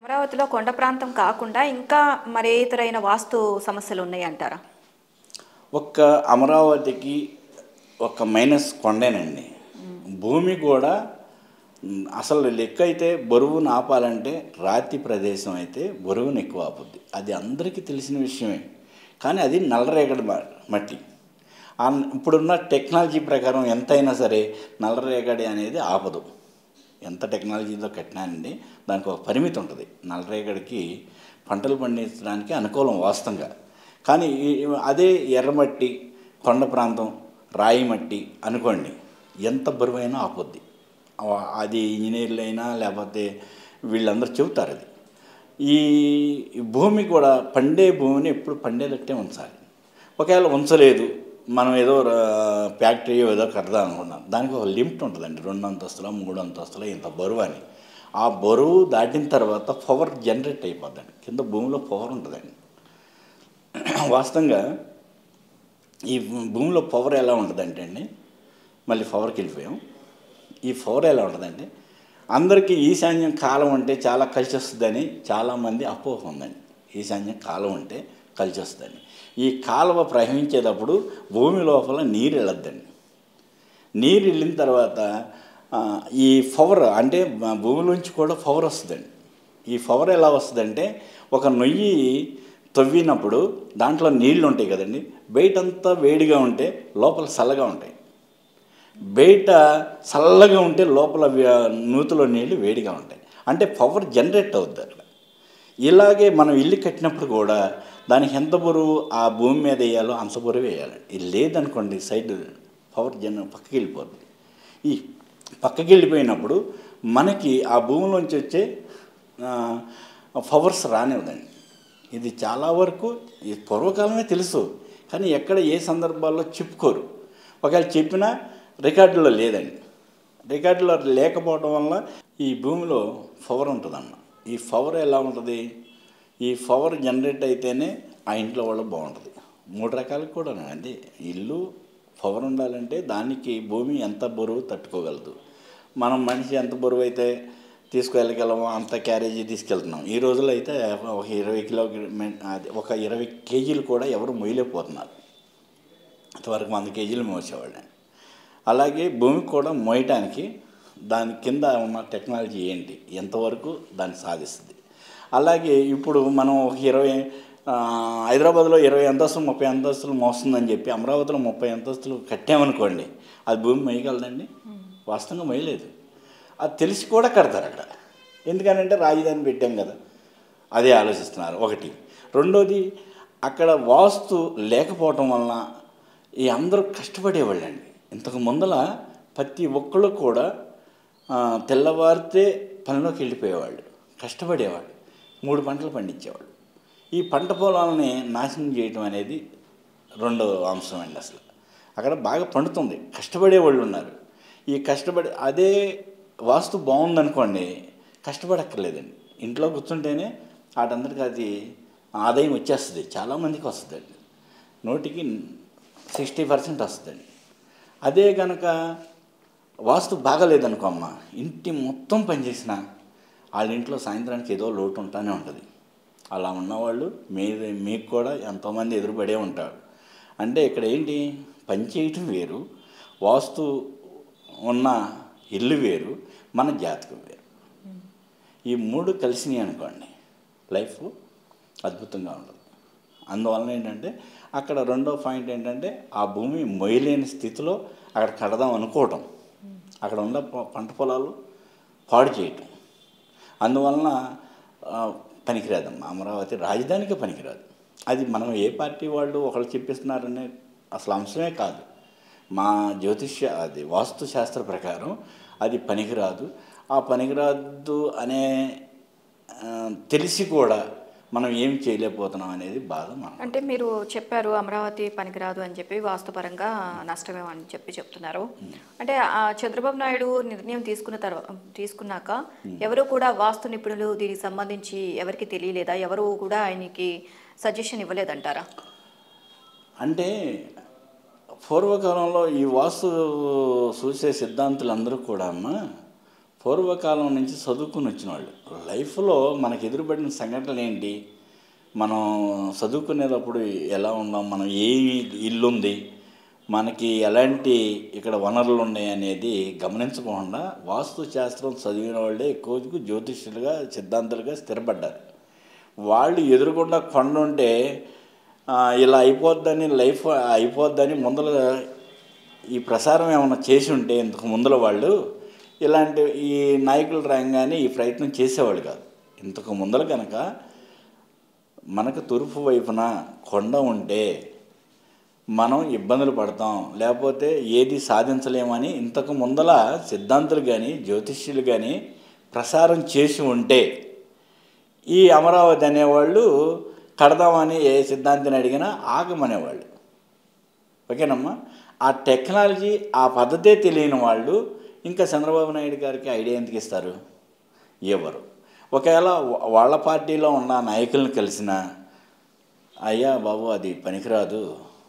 అమరావతిలో కొండ ప్రాంతం కాకుండా ఇంకా మరే ఇతరైన వాస్తు సమస్యలు ఉన్నాయి అంటారా ఒక్క అమరావతికి ఒక మైనస్ కొండేనండి భూమి కూడా మ్, అసలు లెక్క అయితే బరువును ఆపాలంటే రాతి ప్రదేశం అయితే బరువును ఎక్కువ ఆపుద్ది అది అందరికీ తెలిసిన విషయమే కానీ అది నల్లరేగడి మ- మట్టి ఆ ఇప్పుడున్న టెక్నాలజీ ప్రకారం ఎంతైనా సరే నల్లరేగడి అనేది ఆపదు ఎంత టెక్నాలజీతో కట్టినానండి దానికి ఒక పరిమితి ఉంటుంది నల్లరేగడికి పంటలు పండించడానికి అనుకూలం వాస్తవంగా కానీ ఈ- అదే ఎర్రమట్టి కొండ ప్రాంతం రాయి మట్టి అనుకోండి ఎంత బరువైనా ఆపొద్ది ఆ- అది ఇంజనీర్లు అయినా లేకపోతే వీళ్ళందరూ చెబుతారు అది ఈ ఈ భూమి కూడా పండే భూమిని ఎప్పుడు పండేటట్టే ఉంచాలి ఒకవేళ ఉంచలేదు మనం ఏదో రా- ఫ్యాక్టరీ ఏదో కడదాం అనుకున్నాం దానికి ఒక లిమిట్ ఉంటుందండి రెండు అంతస్తులు మూడు అంతస్తులు ఇంత బరువు అని ఆ బరువు దాటిన తర్వాత పవర్ జనరేట్ అయిపోద్దండి కింద భూమిలో పవర్ ఉంటుందండి వాస్తవంగా ఈ భూమిలో పవర్ ఎలా ఉంటుందంటే అండి మళ్ళీ పవర్కి వెళ్ళిపోయాం ఈ పవర్ ఎలా ఉంటుందంటే అందరికీ ఈశాన్యం కాలం అంటే చాలా కలిసి వస్తుందని చాలామంది అపోహ ఉందండి ఈశాన్యం కాలం అంటే కలిసి వస్తుందని ఈ కాలువ ప్రవహించేటప్పుడు భూమి లోపల నీరు వెళ్ళొద్దండి నీరు వెళ్ళిన తర్వాత ఆ, ఈ పవర్ అంటే మా భూమిలోంచి కూడా పవర్ వస్తుందండి ఈ పవర్ ఎలా వస్తుందంటే ఒక నొయ్యి తవ్వినప్పుడు దాంట్లో నీళ్లు ఉంటాయి కదండి బయటంతా వేడిగా ఉంటే లోపల చల్లగా ఉంటాయి బయట చల్లగా ఉంటే లోపల వ్య- నూతిలో నీళ్లు వేడిగా ఉంటాయి అంటే పవర్ జనరేట్ అవుద్ది అక్కడ ఇలాగే మనం ఇల్లు కట్టినప్పుడు కూడా దానికి ఎంత బరువు ఆ భూమి మీద వేయాలో అంత బరువు వేయాలి ఇది లేదనుకోండి సైడ్ పవర్ జన పక్కకి వెళ్ళిపోద్ది ఈ పక్కకి వెళ్ళిపోయినప్పుడు మనకి ఆ భూమిలోంచి వచ్చే పవర్స్ రానివ్వదండి ఇది చాలా వరకు ఈ పూర్వకాలమే తెలుసు కానీ ఎక్కడ ఏ సందర్భాల్లో చెప్పుకోరు ఒకవేళ చెప్పినా రికార్డులో లేదండి రికార్డులో లేకపోవడం వల్ల ఈ భూమిలో పవర్ ఉంటుందన్న ఈ పవర్ ఎలా ఉంటుంది ఈ పవర్ జనరేట్ అయితేనే ఆ ఇంట్లో వాళ్ళు బాగుంటుంది మూడు రకాలకు కూడా అండి ఇల్లు పవర్ ఉండాలంటే దానికి భూమి ఎంత బరువు తట్టుకోగలదు మనం మనిషి ఎంత బరువు అయితే తీసుకువెళ్ళగలమో అంత క్యారేజీ తీసుకెళ్తున్నాం ఈ రోజుల్లో అయితే ఒక ఇరవై కిలో అది ఒక ఇరవై కేజీలు కూడా ఎవరు మొయ్యలేకపోతున్నారు అంతవరకు వంద కేజీలు మోసేవాళ్ళని అలాగే భూమి కూడా మోయటానికి దాని కింద ఉన్న టెక్నాలజీ ఏంటి ఎంతవరకు దాన్ని సాధిస్తుంది అలాగే ఇప్పుడు మనం ఒక ఇరవై ఆ, హైదరాబాద్లో ఇరవై అంతస్తులు ముప్పై అంతస్తులు మోస్తుందని చెప్పి అమరావతిలో ముప్పై అంతస్తులు కట్టామనుకోండి అది భూమి మొయ్యగలదండి వాస్తవంగా మొయ్యలేదు అది తెలిసి కూడా కడతారు అక్కడ ఎందుకనంటే రాజధాని పెట్టాం కదా అదే ఆలోచిస్తున్నారు ఒకటి రెండోది అక్కడ వాస్తు లేకపోవటం వలన ఈ అందరూ కష్టపడేవాళ్ళండి ఇంతకు ముందల ప్రతి ఒక్కళ్ళు కూడా ఆ, తెల్లవారితే పనిలోకి వెళ్ళిపోయేవాళ్ళు కష్టపడేవాళ్ళు మూడు పంటలు పండించేవాళ్ళు ఈ పంట పొలాలని నాశనం చేయటం అనేది రెండో అంశం అండి అసలు అక్కడ బాగా పండుతుంది కష్టపడే వాళ్ళు ఉన్నారు ఈ కష్టపడి అదే వాస్తు బాగుందనుకోండి కష్టపడక్కర్లేదండి ఇంట్లో కూర్చుంటేనే వాటందరికీ అది ఆదాయం వచ్చేస్తుంది చాలామందికి వస్తుందండి నూటికి సిక్స్టీ పర్సెంట్ వస్తుందండి అదే కనుక వాస్తు బాగలేదనుకో అమ్మ ఇంటి మొత్తం పనిచేసిన వాళ్ళ ఇంట్లో సాయంత్రానికి ఏదో లోటు ఉంటానే ఉంటుంది అలా ఉన్నవాళ్ళు మీరు మీకు కూడా ఎంతోమంది ఎదురుపడే ఉంటారు అంటే ఇక్కడ ఏంటి పని చేయటం వేరు వాస్తు ఉన్న ఇల్లు వేరు మన జాతకం వేరు ఈ మూడు కలిసినాయి అనుకోండి లైఫ్ అద్భుతంగా ఉంటుంది అందువలన ఏంటంటే అక్కడ రెండో పాయింట్ ఏంటంటే ఆ భూమి మొయ్యలేని స్థితిలో అక్కడ కడదాం అనుకోవటం అక్కడ ఉన్న ప- పంట పొలాలు పాడు చేయటం అందువలన ఆ, పనికిరాదమ్మా అమరావతి రాజధానికి పనికిరాదు అది మనం ఏ పార్టీ వాళ్ళు ఒకళ్ళు చెప్పిస్తున్నారనే అసలు అంశమే కాదు మా జ్యోతిష్య అది వాస్తు శాస్త్ర ప్రకారం అది పనికిరాదు ఆ పనికిరాదు అనే ఆ, తెలిసి కూడా మనం ఏం చేయలేకపోతున్నాం అనేది బాధ మనం అంటే మీరు చెప్పారు అమరావతి పనికిరాదు అని చెప్పి వాస్తుపరంగా నష్టమే అని చెప్పి చెప్తున్నారు అంటే ఆ చంద్రబాబు నాయుడు నిర్ణయం తీసుకున్న తర్వాత తీసుకున్నాక ఎవరు కూడా వాస్తు నిపుణులు దీనికి సంబంధించి ఎవరికి తెలియలేదా ఎవరు కూడా ఆయనకి సజెషన్ ఇవ్వలేదంటారా అంటే పూర్వకాలంలో ఈ వాస్తు చూసే సిద్ధాంతులందరూ కూడా అమ్మ పూర్వకాలం నుంచి చదువుకుని వచ్చిన వాళ్ళు లైఫ్లో మనకు ఎదురుపడిన సంఘటనలు ఏంటి మనం చదువుకునేటప్పుడు ఎలా ఉన్నాం మనం ఏ ఇల్లు ఉంది మనకి ఎలాంటి ఇక్కడ వనరులు ఉన్నాయి అనేది గమనించకుండా వాస్తు శాస్త్రం చదివిన వాళ్ళే ఎక్కువకు జ్యోతిష్యులుగా సిద్ధాంతులుగా స్థిరపడ్డారు వాళ్ళు ఎదురుకుండా కొండ ఉంటే ఆ, ఇలా అయిపోద్దని లైఫ్ అయిపోద్దని ముందర ఈ ప్రసారం ఏమైనా చేసి ఉంటే ఇంతకు ముందర వాళ్ళు ఇలాంటి ఈ నాయకులు రాగానే ఈ ప్రయత్నం చేసేవాళ్ళు కాదు ఇంతకు ముందర కనుక మనకు తూర్పు వైపున కొండ ఉంటే మనం ఇబ్బందులు పడతాం లేకపోతే ఏది సాధించలేమని ఇంతకు ముందల సిద్ధాంతులు కానీ జ్యోతిష్యులు కానీ ప్రసారం చేసి ఉంటే ఈ అమరావతి అనేవాళ్ళు కడదామని ఏ సిద్ధాంతిని అడిగినా ఆగమనేవాళ్ళు ఓకేనమ్మా ఆ టెక్నాలజీ ఆ పద్ధతే తెలియని వాళ్ళు ఇంకా చంద్రబాబు నాయుడు గారికి ఐడియా ఎందుకు ఇస్తారు ఇవ్వరు ఒకవేళ వా- వాళ్ళ పార్టీలో ఉన్న నాయకులను కలిసిన అయ్యా బాబు అది పనికిరాదు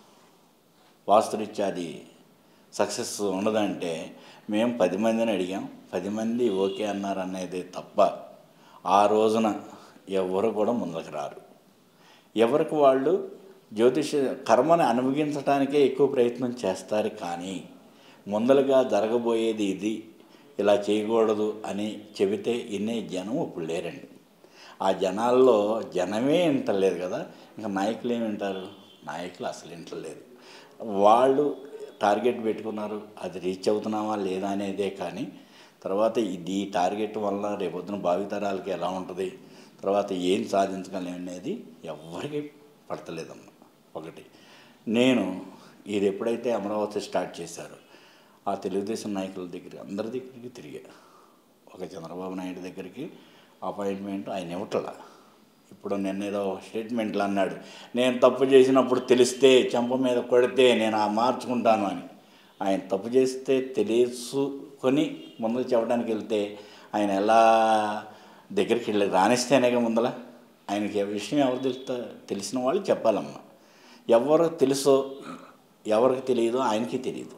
వాస్తురీత్యా అది సక్సెస్ ఉండదంటే మేము పది మందిని అడిగాం పది మంది ఓకే అన్నారు అనేది తప్ప ఆ రోజున ఎవరు కూడా ముందుకు రారు ఎవరికి వాళ్ళు జ్యోతిష కర్మని అనుభవించడానికే ఎక్కువ ప్రయత్నం చేస్తారు కానీ ముందలుగా జరగబోయేది ఇది ఇలా చేయకూడదు అని చెబితే ఇన్నే జనం ఇప్పుడు లేరండి ఆ జనాల్లో జనమే వింటలేదు కదా ఇంకా నాయకులు ఏమి వింటారు నాయకులు అసలు వింటలేదు వాళ్ళు టార్గెట్ పెట్టుకున్నారు అది రీచ్ అవుతున్నామా లేదా అనేదే కానీ తర్వాత ఇది ఈ టార్గెట్ వల్ల రేపొద్దున భావితరాలకి ఎలా ఉంటుంది తర్వాత ఏం సాధించగలం అనేది ఎవ్వరికి పడతలేదమ్మా ఒకటి నేను ఇది ఎప్పుడైతే అమరావతి స్టార్ట్ చేశారో ఆ తెలుగుదేశం నాయకుల దగ్గర అందరి దగ్గరికి తిరిగా ఒక చంద్రబాబు నాయుడు దగ్గరికి అపాయింట్మెంట్ ఆయన ఇవ్వట్లా ఇప్పుడు నిన్న ఏదో స్టేట్మెంట్లు అన్నాడు నేను తప్పు చేసినప్పుడు తెలిస్తే చెంప మీద కొడితే నేను ఆ మార్చుకుంటాను అని ఆయన తప్పు చేస్తే తెలుసుకొని ముందు చెప్పడానికి వెళ్తే ఆయన ఎలా దగ్గరికి వెళ్ళి రాణిస్తేనేగా ముందల ఆయనకి ఏ విషయం ఎవరు తెలుస్తా తెలిసిన వాళ్ళు చెప్పాలమ్మా ఎవరు తెలుసో ఎవరికి తెలియదో ఆయనకి తెలియదు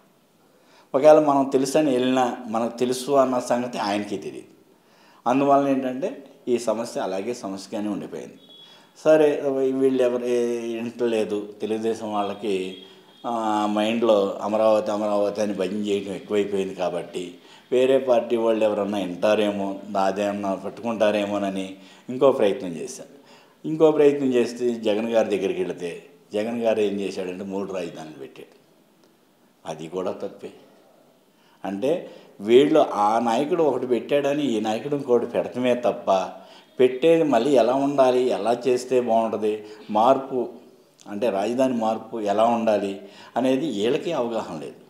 ఒకవేళ మనం తెలుసు అని వెళ్ళినా మనకు తెలుసు అన్న సంగతి ఆయనకి తెలియదు అందువలన ఏంటంటే ఈ సమస్య అలాగే సమస్యగానే ఉండిపోయింది సరే వీళ్ళు ఎవరు వింటలేదు తెలుగుదేశం వాళ్ళకి ఆ, మైండ్లో అమరావతి అమరావతి అని భయం చేయడం ఎక్కువైపోయింది కాబట్టి వేరే పార్టీ వాళ్ళు ఎవరన్నా వింటారేమో అదేమన్నా పట్టుకుంటారేమోనని ఇంకో ప్రయత్నం చేశాను ఇంకో ప్రయత్నం చేస్తే జగన్ గారి దగ్గరికి వెళితే జగన్ గారు ఏం చేశాడంటే మూడు రాజధానులు పెట్టాడు అది కూడా తప్పే అంటే వీళ్ళు ఆ నాయకుడు ఒకటి పెట్టాడని ఈ నాయకుడు ఇంకోటి పెడతమే తప్ప పెట్టేది మళ్ళీ ఎలా ఉండాలి ఎలా చేస్తే బాగుంటుంది మార్పు అంటే రాజధాని మార్పు ఎలా ఉండాలి అనేది వీళ్ళకి అవగాహన లేదు